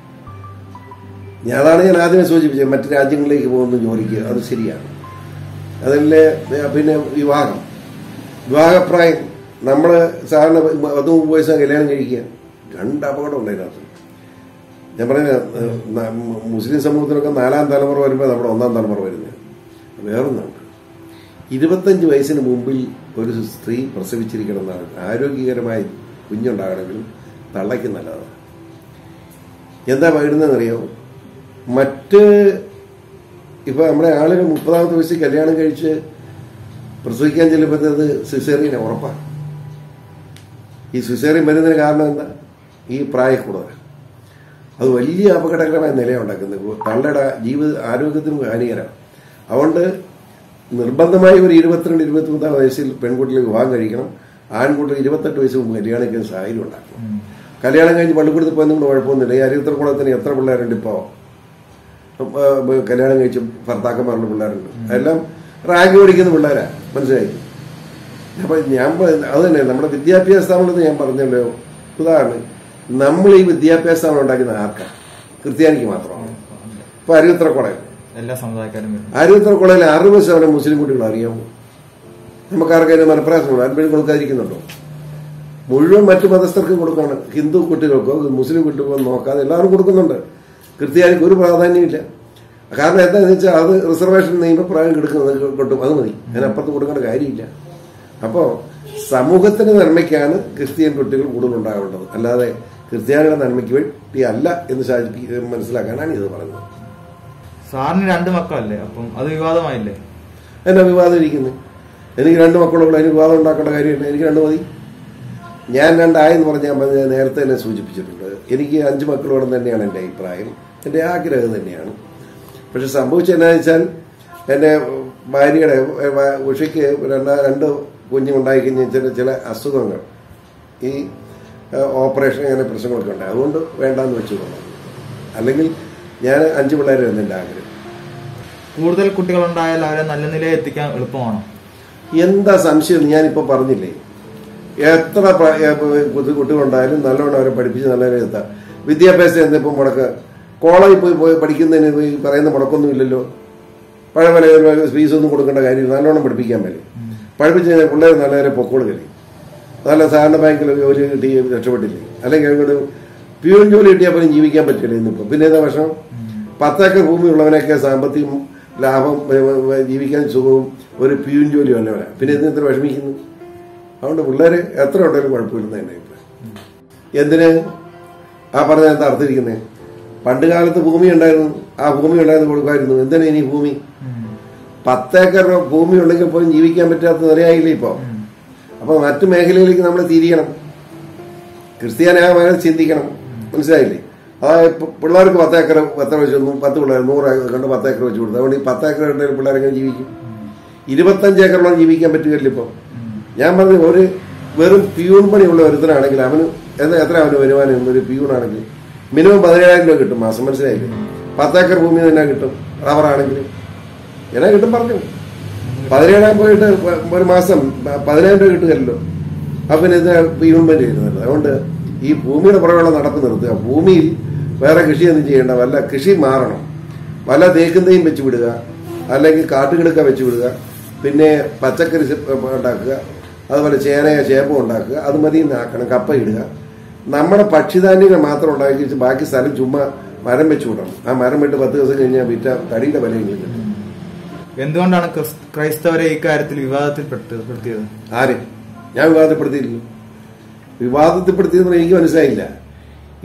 ഞാൻ അതാണ് ഞാൻ ആദ്യമേ സൂചിപ്പിച്ചത് മറ്റു രാജ്യങ്ങളിലേക്ക് പോകുന്ന ജോലിക്ക് അത് ശരിയാണ് അതല്ലേ പിന്നെ വിവാഹം വിവാഹപ്രായം നമ്മൾ സാധാരണ പത്ത് മുപ്പത് വയസ്സ് കല്യാണം കഴിക്കുക രണ്ട് അപകടം ഉണ്ട് അതിനകത്ത് ഞാൻ പറഞ്ഞ മുസ്ലിം സമൂഹത്തിലൊക്കെ നാലാം തലമുറ വരുമ്പോൾ നമ്മുടെ ഒന്നാം തലമുറ വരുന്നത് വേറൊന്നുണ്ട് ഇരുപത്തഞ്ച് വയസ്സിന് മുമ്പിൽ ഒരു സ്ത്രീ പ്രസവിച്ചിരിക്കണം എന്നാണ് ആരോഗ്യകരമായി കുഞ്ഞുണ്ടാകണമെങ്കിലും തള്ളയ്ക്ക് നല്ലതാണ് എന്താ പകിടുന്നതെന്നറിയാമോ മറ്റ് ഇപ്പൊ നമ്മുടെ ആളുകൾ മുപ്പതാമത്തെ വയസ്സിൽ കല്യാണം കഴിച്ച് പ്രസവിക്കാൻ ചെല്ലുമ്പോഴത്തേത് സിസേറിയനെ ഉറപ്പാണ് ഈ സിസേറിയൻ വരുന്നതിന് കാരണം എന്താ ഈ പ്രായക്കൂടുതൽ അത് വലിയ അപകടകരമായ നിലയാണ് ഉണ്ടാക്കുന്നത് തള്ളയുടെ ജീവിത ആരോഗ്യത്തിനും ഹാനികരമാണ് അതുകൊണ്ട് നിർബന്ധമായി ഒരു ഇരുപത്തിരണ്ട് ഇരുപത്തിമൂന്നാം വയസ്സിൽ പെൺകുട്ടികൾ വിവാഹം കഴിക്കണം ആൺകുട്ടികൾ ഇരുപത്തെട്ട് വയസ്സ് മുമ്പ് കല്യാണം കഴിക്കുന്ന സാഹചര്യം ഉണ്ടാക്കണം കല്യാണം കഴിഞ്ഞ് പള്ളിക്കൂടത്തിൽ പോയതുകൊണ്ട് കുഴപ്പമൊന്നുമില്ല ഈ അരിയത്രക്കുളത്തിന് എത്ര പിള്ളേരുണ്ട് ഇപ്പോൾ കല്യാണം കഴിച്ച് ഭർത്താക്കന്മാരുടെ പിള്ളേരുണ്ട് അതെല്ലാം റാങ്ക് പഠിക്കുന്ന പിള്ളേരാ മനസ്സിലായി അപ്പൊ ഞാൻ പ- അത് തന്നെ നമ്മുടെ വിദ്യാഭ്യാസ സ്ഥാപനത്തിൽ ഞാൻ പറഞ്ഞല്ലോ ഉദാഹരണം നമ്മൾ ഈ വിദ്യാഭ്യാസ സ്ഥാപനം ഉണ്ടാക്കുന്ന ആർക്കാ ക്രിസ്ത്യാനിക്ക് മാത്രമാണ് ഇപ്പൊ അരിയത്ര കോളേജ് എല്ലാ സമുദായക്കാരും വരുന്നു അരിയത്ര കോളേജിൽ അറുപത് ശതമാനം മുസ്ലിം കുട്ടികൾ അറിയാമോ നമുക്കാർക്കതിന് മനപ്രയാസമുണ്ടോ ആരും കൊടുക്കാതിരിക്കുന്നുണ്ടോ മുഴുവൻ മറ്റു മതസ്ഥർക്ക് കൊടുക്കാണ് ഹിന്ദു കുട്ടികൾക്കോ മുസ്ലിം കുട്ടികൾക്കോ നോക്കാതെ എല്ലാവരും കൊടുക്കുന്നുണ്ട് ക്രിസ്ത്യാനിക്ക് ഒരു പ്രാധാന്യമില്ല കാരണം എന്താണെന്ന് വെച്ചാൽ അത് റിസർവേഷൻ നിയമപ്രകാരം കിടക്കുന്നത് കിട്ടും അത് മതി അതിനപ്പുറത്ത് കൊടുക്കേണ്ട കാര്യമില്ല അപ്പോൾ സമൂഹത്തിന്റെ നന്മയ്ക്കാണ് ക്രിസ്ത്യൻ കുട്ടികൾ കൂടുതൽ ഉണ്ടാകേണ്ടത് അല്ലാതെ ക്രിസ്ത്യാനിയുടെ നന്മയ്ക്ക് വേണ്ടി അല്ല എന്ന് സാധിപ്പി മനസ്സിലാക്കാനാണ് ഇത് പറഞ്ഞത് സാറിന് രണ്ട് മക്കളല്ലേ അപ്പം അത് വിവാദമായില്ലേ എന്നാ വിവാദം ഇരിക്കുന്നത് എനിക്ക് രണ്ട് മക്കളുള്ള അതിന് വിവാദം ഉണ്ടാക്കേണ്ട കാര്യമില്ല എനിക്ക് രണ്ട് മതി ഞാൻ രണ്ടായെന്ന് പറഞ്ഞാൽ ഞാൻ പറഞ്ഞ നേരത്തെ തന്നെ സൂചിപ്പിച്ചിട്ടുണ്ട് എനിക്ക് അഞ്ച് മക്കളോടെ തന്നെയാണ് എൻ്റെ അഭിപ്രായം എൻ്റെ ആഗ്രഹം തന്നെയാണ് പക്ഷെ സംഭവിച്ചത് എന്താണെന്ന് വെച്ചാൽ എൻ്റെ ഭാര്യയുടെ ഏ, വ- ഉഷയ്ക്ക് രണ്ടാ രണ്ട് കുഞ്ഞുണ്ടായി കഴിഞ്ഞാൽ ചില ചില അസുഖങ്ങൾ ഈ ഏ, ഓപ്പറേഷൻ അങ്ങനെ പ്രശ്നങ്ങളൊക്കെ ഉണ്ട് അതുകൊണ്ട് വേണ്ടാന്ന് വെച്ചു കൊള്ളാം അല്ലെങ്കിൽ ഞാൻ അഞ്ച് പിള്ളേരായിരുന്നു എൻ്റെ ആഗ്രഹം കൂടുതൽ കുട്ടികളുണ്ടായാൽ അവരെ നല്ല നിലയിൽ എത്തിക്കാൻ എളുപ്പമാണോ എന്താ സംശയം എന്ന് ഞാനിപ്പോ പറഞ്ഞില്ലേ എത്ര പ്ര- ഏ, കുട്ടി- കുട്ടികളുണ്ടായാലും നല്ലോണം അവരെ പഠിപ്പിച്ച് നല്ല നിലയിൽ എത്താം വിദ്യാഭ്യാസം എന്തിപ്പം മുടക്ക് കോളേജിൽ പോയി പോയി പഠിക്കുന്നതിന് ഈ പറയുന്ന മുടക്കൊന്നും ഇല്ലല്ലോ പഴയ പല ഫീസൊന്നും കൊടുക്കേണ്ട കാര്യം നല്ലോണം പഠിപ്പിക്കാൻ പറ്റും പഠിപ്പിച്ച് കഴിഞ്ഞാൽ പിള്ളേർ നല്ല നേരെ പൊക്കോളുകയില്ലേ നല്ല സഹകരണ ബാങ്കിൽ ജോലി കിട്ടി രക്ഷപ്പെട്ടില്ലേ അല്ലെങ്കിൽ അങ്ങോട്ട് പ്യൂൺ ജോലി കിട്ടിയാൽ പോലും ജീവിക്കാൻ പറ്റില്ല ഇന്നിപ്പോൾ പിന്നെ എന്താ പ്രശ്നം പത്തേക്കർ ഭൂമി ഉള്ളവനൊക്കെ സാമ്പത്തികം ലാഭം ഏ, ഏ, ജീവിക്കാൻ സുഖവും ഒരു പ്യൂൺ ജോലി വല്ലവനാ പിന്നെ എന്തിന് ഇത്ര വിഷമിക്കുന്നു അതുകൊണ്ട് പിള്ളേര് എത്ര ഉണ്ടെങ്കിലും കുഴപ്പമില്ലെന്ന് തന്നെ അഭിപ്രായം. എന്തിന് ആ പറഞ്ഞ എന്താ അർത്ഥിരിക്കുന്നത് പണ്ട് കാലത്ത് ഭൂമി ഉണ്ടായിരുന്നു ആ ഭൂമി ഉണ്ടായിരുന്നു കൊടുക്കായിരുന്നു എന്തിനാ ഇനി ഭൂമി പത്തേക്കർ ഭൂമി ഉണ്ടെങ്കിൽ പോലും ജീവിക്കാൻ പറ്റാത്ത നിലയായില്ലേ ഇപ്പോ അപ്പൊ മറ്റു മേഖലയിലേക്ക് നമ്മൾ തിരിയണം ക്രിസ്ത്യാനായ ചിന്തിക്കണം മനസ്സിലായില്ലേ അതായത് ഇപ്പൊ പിള്ളേർക്ക് പത്തേക്കർ എത്ര വെച്ച് തന്നു പത്ത് പിള്ളേർ നൂറ് കണ്ട് പത്തേക്കർ വെച്ച് കൊടുത്തു അതുകൊണ്ട് ഈ പത്തേക്കർ ഉണ്ടെങ്കിൽ പിള്ളേരെങ്ങനെ ജീവിക്കും ഇരുപത്തഞ്ച് ഏക്കറോളം ജീവിക്കാൻ പറ്റുകയില്ല ഇപ്പൊ ഞാൻ പറഞ്ഞു ഒരു വെറും പ്യൂൺ പണിയുള്ള ഒരുത്തനാണെങ്കിൽ അവന് എന്താ എത്ര അവന് വരുമാനം ഒരു പ്യൂൺ ആണെങ്കിൽ മിനിമം പതിനേഴായിരം രൂപ കിട്ടും മാസം മനസ്സിലായില്ലേ പത്തേക്കർ ഭൂമി തന്നെ കിട്ടും റബ്ബറാണെങ്കിൽ എന്നാ കിട്ടും പറഞ്ഞു പതിനേഴാം പോയിട്ട് ഒരു മാസം പ- പതിനായിരം രൂപ കിട്ടുകയല്ലോ അപ്പൊ പിന്നെ ഇത് ഇൻവെന്റ് ചെയ്യുന്നത് അതുകൊണ്ട് ഈ ഭൂമിയുടെ പുറകെയുള്ള നടപ്പ് നിർത്തുക ഭൂമിയിൽ വേറെ കൃഷിയൊന്നും ചെയ്യേണ്ട വല്ല കൃഷി മാറണം വല്ല തേക്കുന്നയും വെച്ച് വിടുക അല്ലെങ്കിൽ കാട്ടുകിടക്ക വെച്ച് വിടുക പിന്നെ പച്ചക്കറി സ- ഉണ്ടാക്കുക അതുപോലെ ചേനയോ ചേപ്പോ ഉണ്ടാക്കുക അത് മതി ആക്കണം കപ്പ ഇടുക നമ്മുടെ പക്ഷിധാന്യങ്ങൾ മാത്രം ഉണ്ടാക്കി വെച്ച് ബാക്കി സ്ഥലം ചുമ്മാ മരം വെച്ച് വിടണം ആ മരം വിട്ട് പത്ത് ദിവസം കഴിഞ്ഞാൽ വിറ്റ തടിയുടെ വിലയെങ്കിലും കിട്ടും എന്തുകൊണ്ടാണ് ക്രിസ്- ക്രൈസ്തവരെ ഇക്കാര്യത്തിൽ വിവാദത്തിൽ പെട്ട്- പെടുത്തിയത് ആര് ഞാൻ വിവാദപ്പെടുത്തിയില്ല വിവാദത്തിൽപ്പെടുത്തിയെന്ന് എനിക്ക് മനസ്സിലായില്ല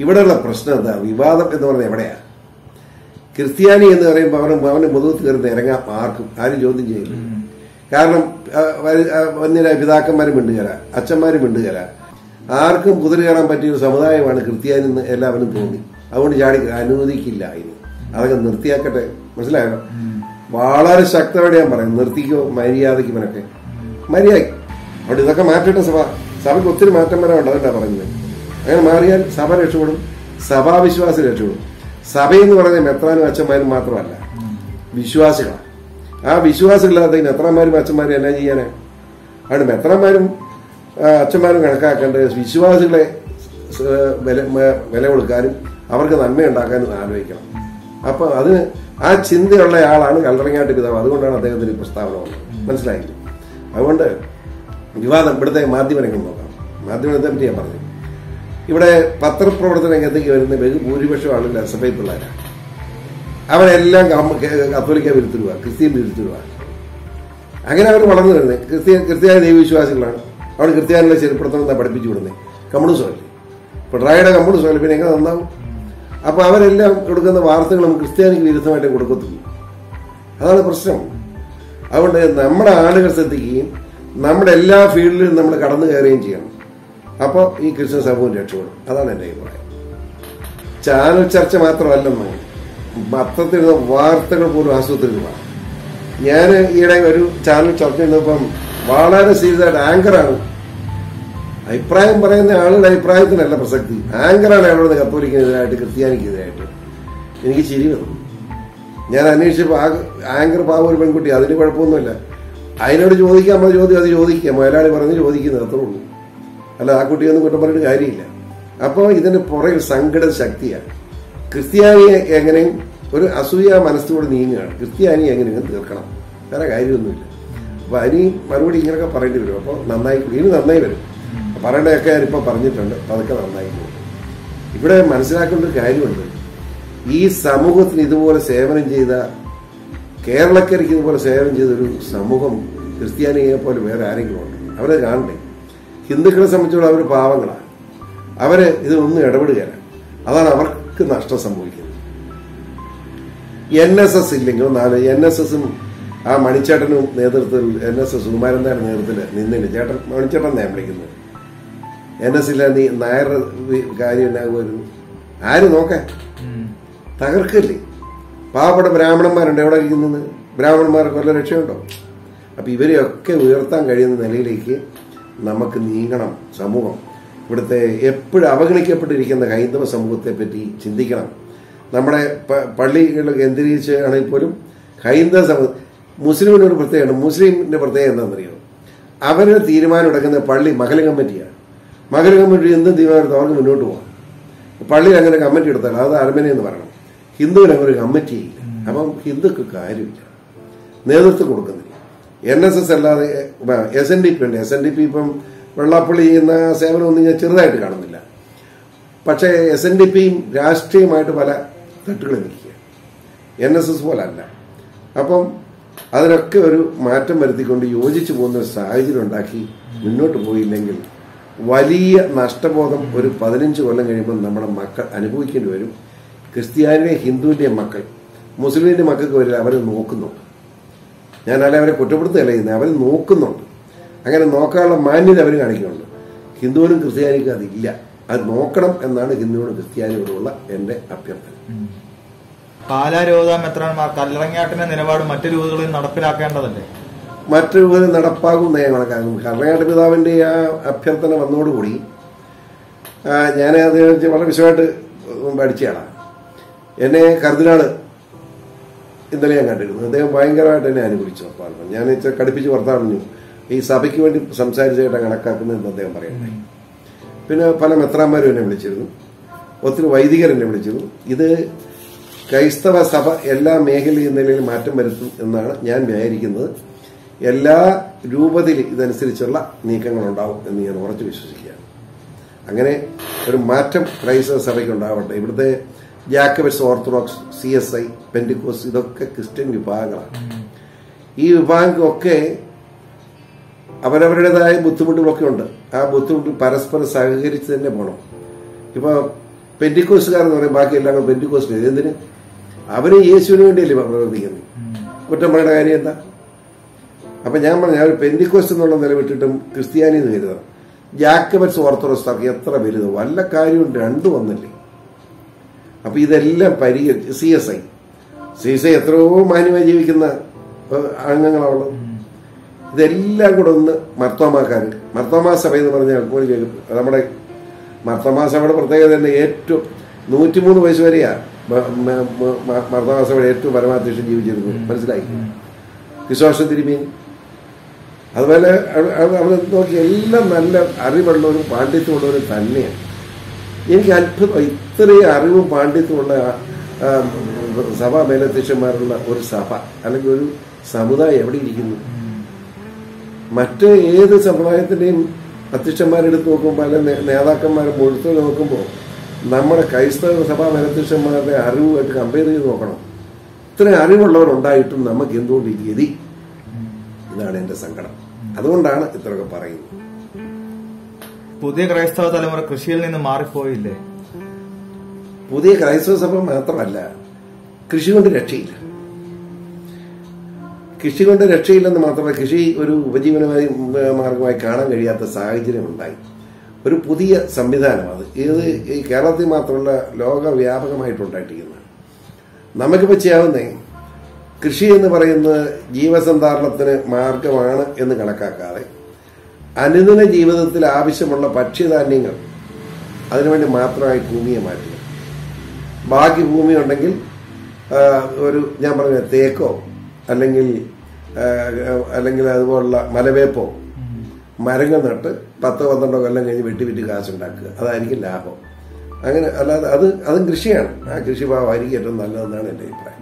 ഇവിടെയുള്ള പ്രശ്നം എന്താ വിവാദം എന്ന് പറഞ്ഞാൽ എവിടെയാ ക്രിസ്ത്യാനി എന്ന് പറയുമ്പോൾ അവന് അവന് മുതുകത്ത് കയറുന്ന ഇറങ്ങാം ആർക്കും ആരും ചോദ്യം ചെയ്യില്ല കാരണം ആ, വരു- ആ, വന്യരായ പിതാക്കന്മാരും മിണ്ടുകര അച്ഛന്മാരും മിണ്ടുകര ആർക്കും കുതിര കയറാൻ പറ്റിയ ഒരു സമുദായമാണ് ക്രിസ്ത്യാനി എന്ന് എല്ലാവരും തോന്നി അതുകൊണ്ട് ചാടി അനുവദിക്കില്ല ഇനി അതൊക്കെ നിർത്തിയാക്കട്ടെ മനസ്സിലായോ വളരെ ശക്തമായിട്ട് ഞാൻ പറയും നിർത്തിക്കോ മര്യാദയ്ക്ക് ഇവനൊക്കെ മര്യാദ അവിടെ ഇതൊക്കെ മാറ്റട്ടെ സഭ സഭയ്ക്ക് ഒത്തിരി മാറ്റം വരാനുണ്ട് അതല്ല പറയുന്നത് അങ്ങനെ മാറിയാൽ സഭ രക്ഷപ്പെടും സഭാവിശ്വാസം രക്ഷപ്പെടും സഭയെന്ന് പറയുന്നത് മെത്രാനും അച്ഛന്മാരും മാത്രമല്ല വിശ്വാസികളാണ് ആ വിശ്വാസികളില്ലാത്ത ഈ മെത്രാന്മാരും അച്ഛന്മാരും എന്നാ ചെയ്യാനാ അവിടെ മെത്രാന്മാരും ആ, അച്ഛന്മാരും കണക്കാക്കേണ്ടത് വിശ്വാസികളെ സ് വില മ- വില കൊടുക്കാനും അവർക്ക് നന്മയുണ്ടാക്കാനും ആലോചിക്കണം അപ്പൊ അതിന് ആ ചിന്തയുള്ള ആളാണ് കല്ലറങ്ങാട്ട് പിതാവ് അതുകൊണ്ടാണ് അദ്ദേഹത്തിന് ഈ പ്രസ്താവന വന്നത് മനസ്സിലായില്ലേ അതുകൊണ്ട് വിവാദം ഇവിടുത്തെ മാധ്യമരംഗം നോക്കാം മാധ്യമത്തെ പറ്റി ഞാൻ പറഞ്ഞു ഇവിടെ പത്രപ്രവർത്തന രംഗത്തേക്ക് വരുന്ന ബഹുഭൂരിപക്ഷം ആളുകൾ എസ് എഫ് ഐ പിള്ളേരാണ് അവരെല്ലാം കമ്മ- കേ- കത്തോലിക്ക വിരുത്തിടുക ക്രിസ്ത്യൻ വിരുത്തിടുക അങ്ങനെ അവർ വളർന്നു വരുന്നത് ക്രിസ്ത്യ ക്രിസ്ത്യാനി ദൈവവിശ്വാസികളാണ് അവിടെ ക്രിസ്ത്യാനികളെ ചെറുപ്പുറത്തണം എന്നാ പഠിപ്പിച്ചു വിടുന്നത് കമ്മ്യൂണിസമല്ലേ പിണറായിയുടെ കമ്മ്യൂണിസമല്ലേ പിന്നെ എങ്ങനെ നന്നാവും അപ്പൊ അവരെല്ലാം കൊടുക്കുന്ന വാർത്തകളും ക്രിസ്ത്യാനിക്ക് വിരുദ്ധമായിട്ടേ കൊടുക്കത്തുള്ളൂ അതാണ് പ്രശ്നം അതുകൊണ്ട് നമ്മുടെ ആളുകൾ ശ്രദ്ധിക്കുകയും നമ്മുടെ എല്ലാ ഫീൽഡിലും നമ്മൾ കടന്നു കയറുകയും ചെയ്യണം അപ്പോൾ ഈ ക്രിസ്ത്യൻ സമൂഹം രക്ഷപ്പെടും അതാണ് എൻ്റെ അഭിപ്രായം ചാനൽ ചർച്ച മാത്രമല്ലെന്ന് പത്രത്തിൽ വാർത്തകൾ പോലും ആസൂത്രിതമാണ് ഞാൻ ഈയിടെ ഒരു ചാനൽ ചർച്ച ചെയ്തപ്പം വളരെ സീരിയസ് ആയിട്ട് ആങ്കറാണ് അഭിപ്രായം പറയുന്ന ആളുടെ അഭിപ്രായത്തിനല്ല പ്രസക്തി ആങ്കറാണ് അയാളോട് കത്തോലിക്കെതിരായിട്ട് ക്രിസ്ത്യാനിക്കെതിരായിട്ട് എനിക്ക് ചിരി വന്നു ഞാൻ അന്വേഷിച്ചപ്പോൾ ആ ആങ്കർ പാവ ഒരു പെൺകുട്ടി അതിന് കുഴപ്പമൊന്നുമില്ല അതിനോട് ചോദിക്കാൻ നമ്മൾ ചോദ്യം അത് ചോദിക്കാം മുതലാളി പറഞ്ഞ് ചോദിക്കുന്നത് അത്രേ ഉള്ളൂ അല്ല ആ കുട്ടിയൊന്നും കുറ്റം പറഞ്ഞിട്ട് കാര്യമില്ല അപ്പോൾ ഇതിന്റെ പുറകിൽ സങ്കട ശക്തിയാണ് ക്രിസ്ത്യാനിയെ എങ്ങനെയും ഒരു അസൂയ മനസ്സോട് നീങ്ങുകയാണ് ക്രിസ്ത്യാനി എങ്ങനെയും തീർക്കണം വേറെ കാര്യമൊന്നുമില്ല അപ്പൊ അതിന് മറുപടി ഇങ്ങനെയൊക്കെ പറയേണ്ടി വരും അപ്പോൾ നന്നായി ഇനി നന്നായി വരും പറയേണ്ടതൊക്കെ ഞാനിപ്പോൾ പറഞ്ഞിട്ടുണ്ട് അപ്പൊ അതൊക്കെ നന്നായി പോകും ഇവിടെ മനസ്സിലാക്കേണ്ട ഒരു കാര്യമുണ്ട് ഈ സമൂഹത്തിന് ഇതുപോലെ സേവനം ചെയ്ത കേരളക്കരയ്ക്ക് ഇതുപോലെ സേവനം ചെയ്ത ഒരു സമൂഹം ക്രിസ്ത്യാനിയെ പോലെ വേറെ ആരെങ്കിലും ഉണ്ട് അവരെ കാണണ്ടേ ഹിന്ദുക്കളെ സംബന്ധിച്ചോളം അവർ പാവങ്ങളാണ് അവര് ഇതിലൊന്നും ഇടപെടുകയാണ് അതാണ് അവർക്ക് നഷ്ടം സംഭവിക്കുന്നത് എൻ എസ് എസ് ഇല്ലെങ്കിൽ നാല് എൻ എസ് എസും ആ മണിച്ചേട്ടനും നേതൃത്വത്തിൽ എൻ എസ് എസ് സുകുമാരന്താരുടെ നേതൃത്വത്തിൽ നിന്നില്ല ചേട്ടൻ മണിച്ചേട്ടൻ ഞാൻ വിളിക്കുന്നത് എൻ എസ് ഇല്ല നീ നായരുടെ വി- കാര്യം എന്നാകുമായിരുന്നു ആര് നോക്കാൻ തകർക്കല്ലേ പാവപ്പെട്ട ബ്രാഹ്മണന്മാരുണ്ട് എവിടെ ഇരിക്കുന്നത് ബ്രാഹ്മണന്മാർക്ക് വല്ല രക്ഷയുണ്ടോ അപ്പൊ ഇവരെയൊക്കെ ഉയർത്താൻ കഴിയുന്ന നിലയിലേക്ക് നമുക്ക് നീങ്ങണം സമൂഹം ഇവിടുത്തെ എപ്പോഴും അവഗണിക്കപ്പെട്ടിരിക്കുന്ന ഹൈന്ദവ സമൂഹത്തെ പറ്റി ചിന്തിക്കണം നമ്മുടെ പ- പള്ളികൾ കേന്ദ്രീകരിച്ച് ആണെങ്കിൽ പോലും ഹൈന്ദവ സമൂഹം മുസ്ലിമിന് ഒരു പ്രത്യേകമാണ് മുസ്ലിമിന്റെ പ്രത്യേകത എന്താണെന്നറിയോ അവരുടെ തീരുമാനം എടുക്കുന്ന പള്ളി മകല കമ്മിറ്റിയാണ് മകല കമ്മിറ്റി എന്തും തീരുമാനം അവർക്ക് മുന്നോട്ട് പോകാം പള്ളിയിൽ അങ്ങനെ കമ്മിറ്റി എടുത്താൽ അത് അരമന എന്ന് പറയണം ഹിന്ദുവിന് അങ്ങനെ ഒരു കമ്മിറ്റി ഇല്ല അപ്പം ഹിന്ദുക്ക് കാര്യമില്ല നേതൃത്വം കൊടുക്കുന്നില്ല എൻ എസ് എസ് അല്ലാതെ എസ് എൻ ഡി പി ഉണ്ട് എസ് എൻ ഡി പി ഇപ്പം വെള്ളാപ്പള്ളി ചെയ്യുന്ന സേവനം ഒന്നും ഞാൻ ചെറുതായിട്ട് കാണുന്നില്ല പക്ഷേ എസ് എൻ ഡി പിയും രാഷ്ട്രീയമായിട്ട് പല തട്ടുകളിൽ നിൽക്കുക എൻ എസ് എസ് പോലെ അല്ല അപ്പം അതിനൊക്കെ ഒരു മാറ്റം വരുത്തിക്കൊണ്ട് യോജിച്ചു പോകുന്ന ഒരു സാഹചര്യം ഉണ്ടാക്കി മുന്നോട്ട് പോയില്ലെങ്കിൽ വലിയ നഷ്ടബോധം ഒരു പതിനഞ്ച് കൊല്ലം കഴിയുമ്പോൾ നമ്മുടെ മക്കൾ അനുഭവിക്കേണ്ടി വരും ക്രിസ്ത്യാനിയുടെ ഹിന്ദുവിന്റെയും മക്കൾ മുസ്ലിമിന്റെ മക്കൾക്ക് വരില്ല അവർ നോക്കുന്നുണ്ട് ഞാൻ അല്ല അവരെ കുറ്റപ്പെടുത്തുകയല്ല ചെയ്യുന്നത് അവർ നോക്കുന്നുണ്ട് അങ്ങനെ നോക്കാനുള്ള മാന്യത അവർ കാണിക്കുന്നുണ്ട് ഹിന്ദുവിനും ക്രിസ്ത്യാനിക്കും അതില്ല അത് നോക്കണം എന്നാണ് ഹിന്ദുവിനും ക്രിസ്ത്യാനിയോടുള്ള എന്റെ അഭ്യർത്ഥന പാലാ രൂപതാ മെത്രാൻമാർ കല്ലറങ്ങാട്ടിന്റെ നിലപാട് മറ്റു രൂപതകളിൽ നടപ്പിലാക്കേണ്ടതല്ലേ മറ്റൊരു പോലെ നടപ്പാകും ഞാൻ കണക്കാക്കുന്നു കർണാടക പിതാവിന്റെ ആ അഭ്യർത്ഥന വന്നതോടുകൂടി ആ, ഞാൻ അത് വളരെ വിശദമായിട്ട് പഠിച്ചയാളാണ് എന്നെ കർദിനാള് ഇന്നലെ ഞാൻ കണ്ടിരുന്നു അദ്ദേഹം ഭയങ്കരമായിട്ട് എന്നെ അനുകൂലിച്ചു വർത്താനം ഞാൻ ഇച്ചിരി കടുപ്പിച്ച് വർത്താനം പറഞ്ഞു ഈ സഭയ്ക്ക് വേണ്ടി സംസാരിച്ചായിട്ടാണ് കണക്കാക്കുന്നതെന്ന് അദ്ദേഹം പറയുന്നത് പിന്നെ പല മെത്രാന്മാരും എന്നെ വിളിച്ചിരുന്നു ഒത്തിരി വൈദികർ എന്നെ വിളിച്ചിരുന്നു ഇത് ക്രൈസ്തവ സഭ എല്ലാ മേഖലയും നിലയിൽ മാറ്റം വരുത്തും എന്നാണ് ഞാൻ വിചാരിക്കുന്നത് എല്ലാ രൂപത്തിൽ ഇതനുസരിച്ചുള്ള നീക്കങ്ങൾ ഉണ്ടാവും എന്ന് ഞാൻ ഉറച്ചു വിശ്വസിക്കുകയാണ് അങ്ങനെ ഒരു മാറ്റം ക്രൈസ്തവ സഭയ്ക്ക് ഉണ്ടാവട്ടെ ഇവിടുത്തെ Jacobites Orthodox C S I Pentecost ഇതൊക്കെ ക്രിസ്ത്യൻ വിഭാഗങ്ങളാണ് ഈ വിഭാഗങ്ങൾക്കൊക്കെ അവരവരുടേതായ ബുദ്ധിമുട്ടുകളൊക്കെ ഉണ്ട് ആ ബുദ്ധിമുട്ട് പരസ്പരം സഹകരിച്ച് തന്നെ പോകണം ഇപ്പൊ പെന്റിക്കോസ്റ്റുകാർ എന്ന് പറയും ബാക്കി എല്ലാം പെന്റിക്കോസ്റ്റ് എന്തിന് അവര് യേശുവിന് വേണ്ടിയല്ലേ പ്രവർത്തിക്കുന്നത് കുറ്റം പറയുന്ന കാര്യം എന്താ അപ്പൊ ഞാൻ പറഞ്ഞു ഞാൻ ഒരു പെന്റിക്കോസ്റ്റ് എന്നുള്ള നില വിട്ടിട്ടും ക്രിസ്ത്യാനി എന്ന് കരുതണം ജാക്കബറ്റ്സ് ഓർത്തഡോക്സ് എത്ര വലുത് വല്ല കാര്യവും രണ്ടും വന്നില്ലേ അപ്പൊ ഇതെല്ലാം പരിഹരിച്ച് C S I C S I എത്രയോ മാന്യമായി ജീവിക്കുന്ന ഏഹ്, അംഗങ്ങളാണുള്ളത് ഇതെല്ലാം കൂടെ ഒന്ന് മർത്തോമാക്കാർ മർത്തോമാ സഭ എന്ന് പറഞ്ഞാൽ ഒരു കേൾക്കും. നമ്മുടെ മർത്തോമാ സഭയുടെ പ്രത്യേകത തന്നെ ഏറ്റവും നൂറ്റിമൂന്ന് വയസ്സ് വരെയാ മ- മ- മ- മ- മർത്തോമാ സഭയുടെ ഏറ്റവും പരമാധ്യക്ഷൻ ജീവിച്ചിരുന്നു മനസ്സിലായി വിശ്വാസം തിരുമീൻ അതുപോലെ അവ- അവ- അവിടെ നോക്കി എല്ലാം നല്ല അറിവുള്ളവരും പാണ്ഡിത്യമുള്ളവരും തന്നെയാണ് എനിക്ക് അത്ഭുതം ഇത്രയും അറിവും പാണ്ഡിത്യമുള്ള ആ, ആ, സഭാ മേലധ്യക്ഷന്മാരുള്ള ഒരു സഭ അല്ലെങ്കിൽ ഒരു സമുദായം എവിടെ ഇരിക്കുന്നു മറ്റ് ഏത് സമുദായത്തിന്റെയും അധ്യക്ഷന്മാരെടുത്ത് നോക്കുമ്പോൾ അല്ലെങ്കിൽ നേ- നേതാക്കന്മാരെ മുഴുത്ത് നോക്കുമ്പോൾ നമ്മുടെ ക്രൈസ്തവ സഭാ മേലധ്യക്ഷന്മാരുടെ അറിവുമായിട്ട് കമ്പയർ ചെയ്ത് നോക്കണം ഇത്രയും അറിവുള്ളവരുണ്ടായിട്ടും നമുക്ക് എന്തുകൊണ്ട് ഈ ഗതി ഇതാണ് എന്റെ സങ്കടം അതുകൊണ്ടാണ് ഇത്രയൊക്കെ പറയുന്നത് പുതിയ ക്രൈസ്തവ തലമുറ കൃഷിയിൽ നിന്ന് മാറിപ്പോയില്ലേ പുതിയ ക്രൈസ്തവ സഭ മാത്രമല്ല കൃഷി കൊണ്ട് രക്ഷയില്ല കൃഷി കൊണ്ട് രക്ഷയില്ലെന്ന് മാത്രമല്ല കൃഷി ഒരു ഉപജീവനമായി ഉം, മാർഗമായി കാണാൻ കഴിയാത്ത സാഹചര്യം ഉണ്ടായി ഒരു പുതിയ സംവിധാനം അത് ഇത് ഈ കേരളത്തിൽ മാത്രമല്ല ലോകവ്യാപകമായിട്ടുണ്ടായിട്ടിരിക്കുന്നത് നമുക്കിപ്പോൾ ചെയ്യാവുന്നേ കൃഷി എന്ന് പറയുന്നത് ജീവസന്ധാരണത്തിന് മാർഗമാണ് എന്ന് കണക്കാക്കാതെ അനുദിന ജീവിതത്തിൽ ആവശ്യമുള്ള ഭക്ഷ്യധാന്യങ്ങൾ അതിനുവേണ്ടി മാത്രമായി ഭൂമിയെ മാറ്റുക ബാക്കി ഭൂമി ഉണ്ടെങ്കിൽ ആ, ഒരു ഞാൻ പറഞ്ഞ തേക്കോ അല്ലെങ്കിൽ ആ, അല്ലെങ്കിൽ അതുപോലുള്ള മലവേപ്പോ മരങ്ങൾ നട്ട് പത്തോ പന്ത്രണ്ടോ കൊല്ലം കഴിഞ്ഞ് വെട്ടി വിറ്റ് കാശുണ്ടാക്കുക അതായിരിക്കും ലാഭം അങ്ങനെ അല്ലാതെ അത് അതും കൃഷിയാണ് ആ കൃഷിഭാവമായിരിക്കും ഏറ്റവും നല്ലതെന്നാണ് എൻ്റെ അഭിപ്രായം